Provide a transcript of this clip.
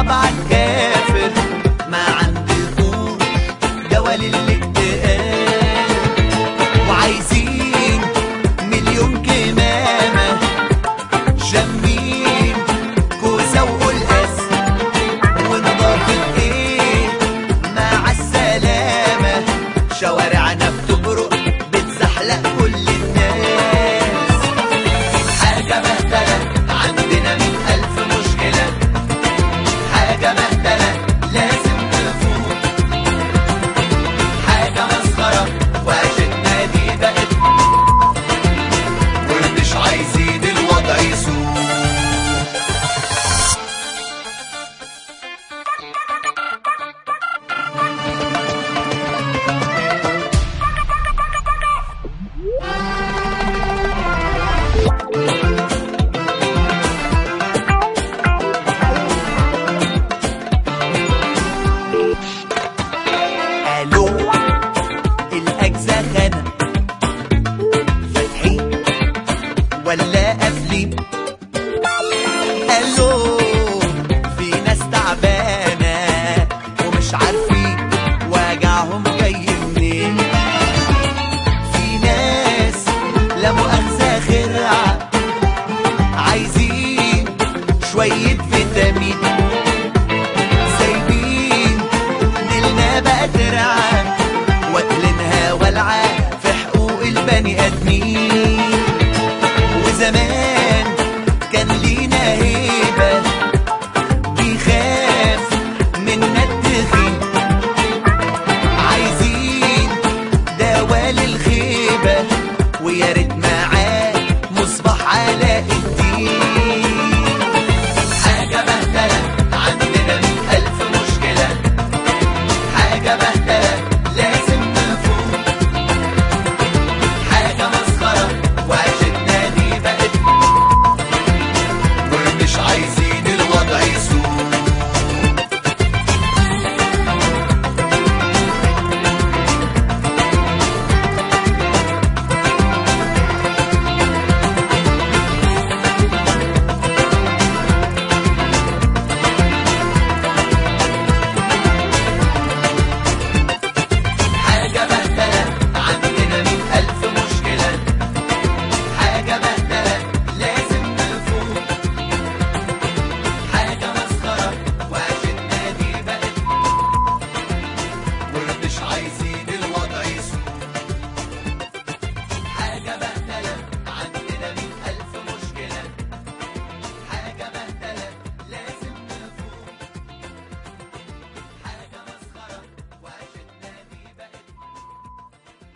ابعت كافر ما عندكم دواء للاكتئاب وعايزين مليون كمامة شمين كوسة وقلقاس ونظافة ايه مع السلامة شوارعنا بتبرق بتزحلق كل الناس حاجة مهتلة عندنا مئة ألف مشكلة حاجة مهتلة لازم نفوق حاجة مسخرة وعيشتنا دي بقت ومش عايزين الوضع يسوق الو الاجزاء خانه فاتحين ولا قافلين الو في ناس تعبانه ومش عارفين وجعهم جاي منين في ناس لا مؤاخذه خرعه عايزين شويه